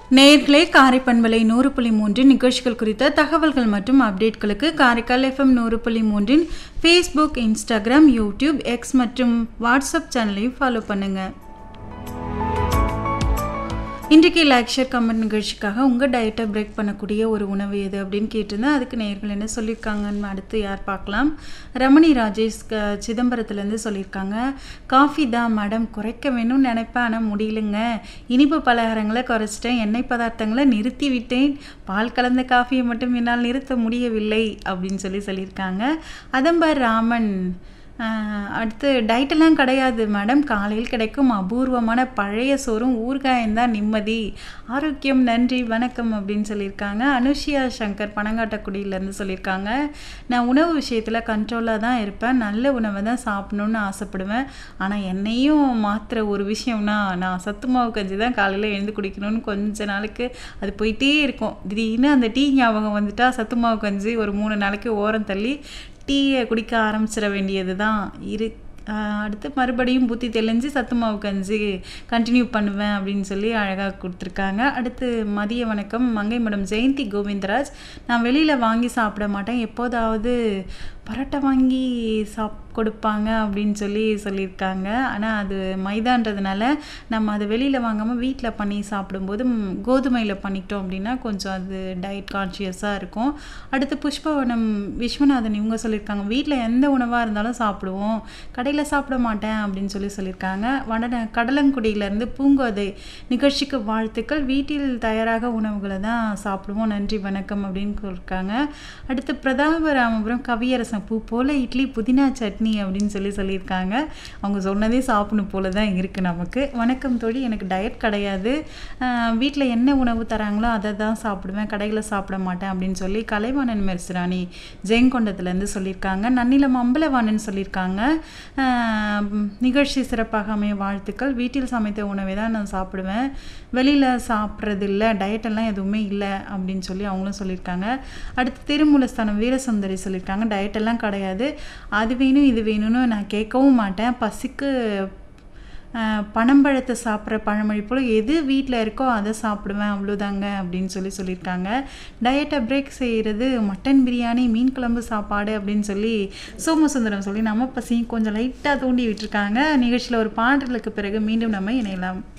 நேர்களே காரைப்பண்பலை நூறு புள்ளி மூன்றின் நிகழ்ச்சிகள் குறித்த தகவல்கள் மற்றும் அப்டேட்களுக்கு காரைக்கால் எஃப்எம் நூறு புள்ளி மூன்றின் ஃபேஸ்புக் இன்ஸ்டாகிராம் யூடியூப் எக்ஸ் மற்றும் வாட்ஸ்அப் சேனலையும் ஃபாலோ பண்ணுங்கள் இன்றைக்கு லைக் ஷேர் கமெண்ட் நிகழ்ச்சிக்காக உங்கள் டயட்டை பிரேக் பண்ணக்கூடிய ஒரு உணவு எது அப்படின்னு கேட்டிருந்தேன் அதுக்கு நேர்கள் என்ன சொல்லியிருக்காங்கன்னு அடுத்து யார் பார்க்கலாம் ரமணி ராஜேஷ் க- சிதம்பரத்துலேருந்து சொல்லியிருக்காங்க காஃபி தான் மேடம் குறைக்க வேணும்னு நினைப்பேன் ஆனால் முடியலங்க இனிப்பு பலகாரங்களை குறைச்சிட்டேன் எண்ணெய் பதார்த்தங்களை நிறுத்தி விட்டேன் பால் கலந்த காஃபியை மட்டும் என்னால் நிறுத்த முடியவில்லை அப்படின்னு சொல்லி சொல்லியிருக்காங்க அதம்பர் ராமன் ஆஹ் அடுத்து டயட்டெல்லாம் கிடையாது மேடம் காலையில் கிடைக்கும் அபூர்வமான பழைய சோறும் ஊறுகாயம் தான் நிம்மதி ஆரோக்கியம் நன்றி வணக்கம் அப்படின்னு சொல்லியிருக்காங்க அனுஷியா சங்கர் பனங்காட்டக்குடியிலேருந்து சொல்லியிருக்காங்க நான் உணவு விஷயத்தில் கண்ட்ரோலாக தான் இருப்பேன் நல்ல உணவை தான் சாப்பிடணுன்னு ஆசைப்படுவேன் ஆனால் என்னையும் மாற்றுற ஒரு விஷயம்னா நான் சத்து மாவு கஞ்சி தான் காலையில் எழுந்து குடிக்கணும்னு கொஞ்ச நாளைக்கு அது போயிட்டே இருக்கும் திடீர்னு அந்த டீ ஞாபகம் வந்துட்டா சத்து மாவு கஞ்சி ஒரு மூணு நாளைக்கு ஓரம் தள்ளி டீயை குடிக்க ஆரம்பிச்சிட வேண்டியது தான் இரு ஆஹ் அடுத்து மறுபடியும் புத்தி தெளிஞ்சு சத்து மாவு கஞ்சி கண்டினியூ பண்ணுவேன் அப்படின்னு சொல்லி அழகாக கொடுத்துருக்காங்க அடுத்து மதிய வணக்கம் மங்கை மேடம் ஜெயந்தி கோவிந்தராஜ் நான் வெளியில் வாங்கி சாப்பிட மாட்டேன் எப்போதாவது பரோட்டா வாங்கி சாப் கொடுப்பாங்க அப்படின்னு சொல்லி சொல்லியிருக்காங்க ஆனால் அது மைதான்றதுனால நம்ம அதை வெளியில் வாங்காமல் வீட்டில் பண்ணி சாப்பிடும்போது ம், கோதுமையில் பண்ணிக்கிட்டோம் அப்படின்னா கொஞ்சம் அது டயட் கான்ஷியஸாக இருக்கும் அடுத்து புஷ்பவனம் விஸ்வநாதன் இவங்க சொல்லியிருக்காங்க வீட்டில் எந்த உணவாக இருந்தாலும் சாப்பிடுவோம் கடையில் சாப்பிட மாட்டேன் அப்படின்னு சொல்லி சொல்லியிருக்காங்க வட கடலங்குடியிலேருந்து பூங்கோதை நிகழ்ச்சிக்கு வாழ்த்துக்கள் வீட்டில் தயாராக உணவுகளை தான் சாப்பிடுவோம் நன்றி வணக்கம் அப்படின்னு சொல்லியிருக்காங்க அடுத்து பிரதாபராமபுரம் கவியரசன் பூ போல இட்லி புதினா சட்னி அப்படின்னு சொல்லி சொல்லியிருக்காங்க அவங்க சொன்னதே சாப்பிடணும் போல தான் இருக்குது நமக்கு வணக்கம் தோழி எனக்கு டயட் கிடையாது வீட்டில் என்ன உணவு தராங்களோ அதை தான் சாப்பிடுவேன் கடையில் சாப்பிட மாட்டேன் அப்படின்னு சொல்லி கலைவாணன் மெர்சிராணி ஜெயங்கொண்டத்துலேருந்து சொல்லியிருக்காங்க நன்னிலம் அம்பலவாணன் சொல்லியிருக்காங்க ஆஹ் நிகழ்ச்சி சிறப்பாக அமைய வாழ்த்துக்கள் வீட்டில் சமைத்த உணவை தான் நான் சாப்பிடுவேன் வெளியில் சாப்பிட்றது இல்லை டயட்டெல்லாம் எதுவுமே இல்லை அப்படின்னு சொல்லி அவங்களும் சொல்லியிருக்காங்க அடுத்து திருமூலஸ்தானம் வீரசுந்தரி சொல்லியிருக்காங்க டயட்டெல்லாம் கிடையாது அது வேணும் இது வேணும்னு நான் கேட்கவும் மாட்டேன் பசிக்கு ஆஹ் பனம்பழத்தை சாப்பிட்ற பழமொழி போல் எது வீட்டில் இருக்கோ அதை சாப்பிடுவேன் அவ்வளோதாங்க அப்படின்னு சொல்லி சொல்லியிருக்காங்க டயட்டை பிரேக் செய்கிறது மட்டன் பிரியாணி மீன் குழம்பு சாப்பாடு அப்படின்னு சொல்லி சோமசுந்தரம் சொல்லி நம்ம பசியும் கொஞ்சம் லைட்டாக தூண்டி விட்டுருக்காங்க நிகழ்ச்சியில் ஒரு பாடலுக்கு பிறகு மீண்டும் நம்ம இணையலாம்